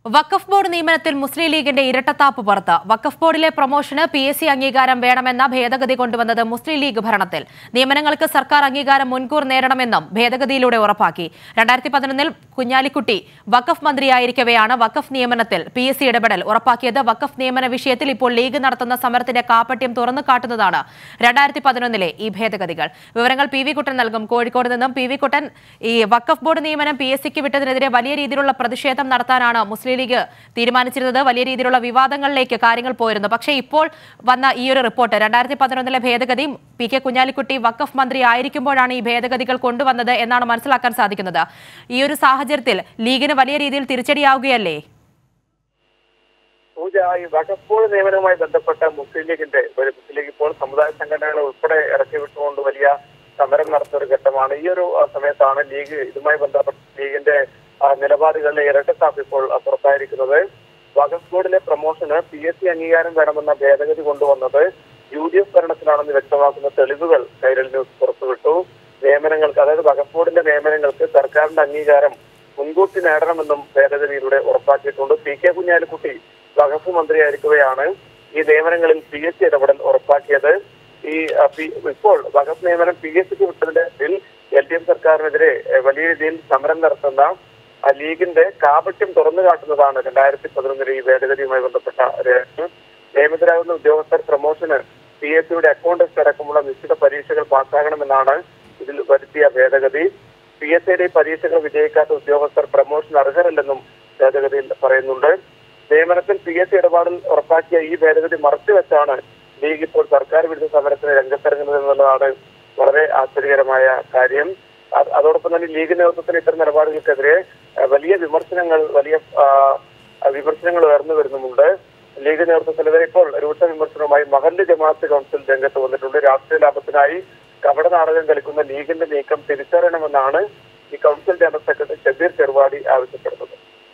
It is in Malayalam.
വഖഫ് ബോർഡ് നിയമനത്തിൽ മുസ്ലിം ലീഗിന്റെ ഇരട്ടത്താപ്പ് പുറത്ത് വഖഫ് ബോർഡിലെ പ്രൊമോഷന് പി എസ് സി അംഗീകാരം വേണമെന്ന ഭേദഗതി കൊണ്ടുവന്നത് മുസ്ലിം ലീഗ് ഭരണത്തിൽ നിയമനങ്ങൾക്ക് സർക്കാർ അംഗീകാരം മുൻകൂർ നേടണമെന്നും ഭേദഗതിയിലൂടെ ഉറപ്പാക്കി രണ്ടായിരത്തി പതിനൊന്നിൽ കുഞ്ഞാലിക്കുട്ടി വഖഫ് മന്ത്രിയായിരിക്കവെയാണ് വഖഫ് നിയമനത്തിൽ പി എസ് സി ഇടപെടൽ ഉറപ്പാക്കിയത് വഖഫ് നിയമന വിഷയത്തിൽ ഇപ്പോൾ ലീഗ് നടത്തുന്ന സമരത്തിന്റെ കാപ്പട്യം തുറന്നു കാട്ടുന്നതാണ് രണ്ടായിരത്തി പതിനൊന്നിലെ ഈ ഭേദഗതികൾ വിവരങ്ങൾ പി വി കുട്ടൻ നൽകും കോഴിക്കോട് നിന്നും പി വി കുട്ടൻ ഈ വഖഫ് ബോർഡ് നിയമനം പി എസ് സിക്ക് വിട്ടതിനെതിരെ വലിയ രീതിയിലുള്ള പ്രതിഷേധം നടത്താനാണ് മുസ്ലിം ലീഗ് തീരുമാനിച്ചിരുന്നത് വലിയ രീതിയിലുള്ള വിവാദങ്ങളിലേക്ക് കാര്യങ്ങൾ പോയിരുന്നു പക്ഷേ ഇപ്പോൾ വന്ന ഈ ഒരു റിപ്പോർട്ട് രണ്ടായിരത്തി പതിനൊന്നിലെ ഭേദഗതി പി കെ കുഞ്ഞാലിക്കുട്ടി വഖഫ് മന്ത്രി ആയിരിക്കുമ്പോഴാണ് ഈ ഭേദഗതികൾ കൊണ്ടുവന്നത് എന്നാണ് മനസ്സിലാക്കാൻ സാധിക്കുന്നത് ഈ ഒരു സാഹചര്യത്തിൽ ലീഗിന് വലിയ രീതിയിൽ തിരിച്ചടിയാവുകയല്ലേ പൂജ ഈ വകപ്പോൾ നിയമനവുമായി ബന്ധപ്പെട്ട മുസ്ലിം ലീഗിന്റെ ഒരു മുസ്ലിം ലീഗ് ഇപ്പോൾ സമുദായ സംഘടനകളെ ഉൾപ്പെടെ ഇറക്കി വിട്ടുകൊണ്ട് വലിയ സമരം നടത്തുന്ന ഒരു ഘട്ടമാണ് ഈ ഒരു ആ, സമയത്താണ് ലീഗ് ഇതുമായി ബന്ധപ്പെട്ട ലീഗിന്റെ ആ, നിലപാടുകളിലെ ഇരട്ടത്താപ്പ് ഇപ്പോൾ ആ, പുറത്തായിരിക്കുന്നത് വഖഫ് ബോർഡിലെ പ്രൊമോഷന് പി എസ് സി അംഗീകാരം വേണമെന്ന ഭേദഗതി കൊണ്ടുവന്നത് യു ഡി എഫ് ഭരണത്തിലാണെന്ന് വ്യക്തമാക്കുന്ന തെളിവുകൾ കൈരൽ ന്യൂസ് പുറത്തുവിട്ടു നിയമനങ്ങൾക്ക് അതായത് വഖഫ് ബോർഡിന്റെ നിയമനങ്ങൾക്ക് സർക്കാരിന്റെ അംഗീകാരം മുൻകൂട്ടി നേടണമെന്നും ഭേദഗതിയിലൂടെ ഉറപ്പാക്കിയിട്ടുണ്ട് പി കെ കുഞ്ഞാലിക്കുട്ടി വഖഫ് മന്ത്രിയായിരിക്കുകയാണ് ഈ നിയമനങ്ങളിൽ പി എസ് സി ഇടപെടൽ ഉറപ്പാക്കിയത് ഈ ആ, പി- ഇപ്പോൾ വഖഫ് നിയമനം പി എസ് സിക്ക് വിട്ടതിന്റെ പേരിൽ എൽ ഡി എഫ് സർക്കാരിനെതിരെ എ, വലിയ രീതിയിൽ സമരം നടത്തുന്ന ആ ലീഗിന്റെ കാപട്യം തുറന്നു കാട്ടുന്നതാണ് രണ്ടായിരത്തി പതിനൊന്നിലെ ഈ ഭേദഗതിയുമായി ബന്ധപ്പെട്ട രേഖ നിയമിതരാകുന്ന ഉദ്യോഗസ്ഥർ പ്രൊമോഷന് പി എസ് സിയുടെ അക്കൗണ്ട് ടെസ്റ്റ് അടക്കമുള്ള നിശ്ചിത പരീക്ഷകൾ പാസ്സാകണമെന്നാണ് ഇതിൽ വരുത്തിയ ഭേദഗതി പി എസ് സിയുടെ പരീക്ഷകൾ വിജയിക്കാത്ത ഉദ്യോഗസ്ഥർ പ്രൊമോഷൻ അർഹരല്ലെന്നും ഭേദഗതിയിൽ പറയുന്നുണ്ട് നിയമനത്തിൽ പി എസ് സി ഇടപാടിൽ ഉറപ്പാക്കിയ ഈ ഭേദഗതി മറച്ചുവെച്ചാണ് ലീഗ് ഇപ്പോൾ സർക്കാർ വിരുദ്ധ സമരത്തിന് രംഗത്തിറങ്ങുന്നത് എന്നുള്ളതാണ് വളരെ ആശ്ചര്യകരമായ കാര്യം അത് അതോടൊപ്പം തന്നെ ലീഗ് നേതൃത്വത്തിന് ഇത്തരം നിലപാടുകൾക്കെതിരെ അഹ് വലിയ വിമർശനങ്ങൾ വലിയ ആ, വിമർശനങ്ങൾ ഉയർന്നു വരുന്നുമുണ്ട് ലീഗ് നേതൃത്വത്തിനെതിരെ ഇപ്പോൾ രൂക്ഷ വിമർശനവുമായി മഹല്ല് ജമാഅത്ത് കൗൺസിൽ രംഗത്ത് വന്നിട്ടുണ്ട് രാഷ്ട്രീയ ലാഭത്തിനായി കപട നാടകം കളിക്കുന്ന ലീഗിന്റെ നീക്കം തിരിച്ചറിയണമെന്നാണ് ഈ council general secretary Shabeer Cheruvadi ആവശ്യപ്പെടുന്നത്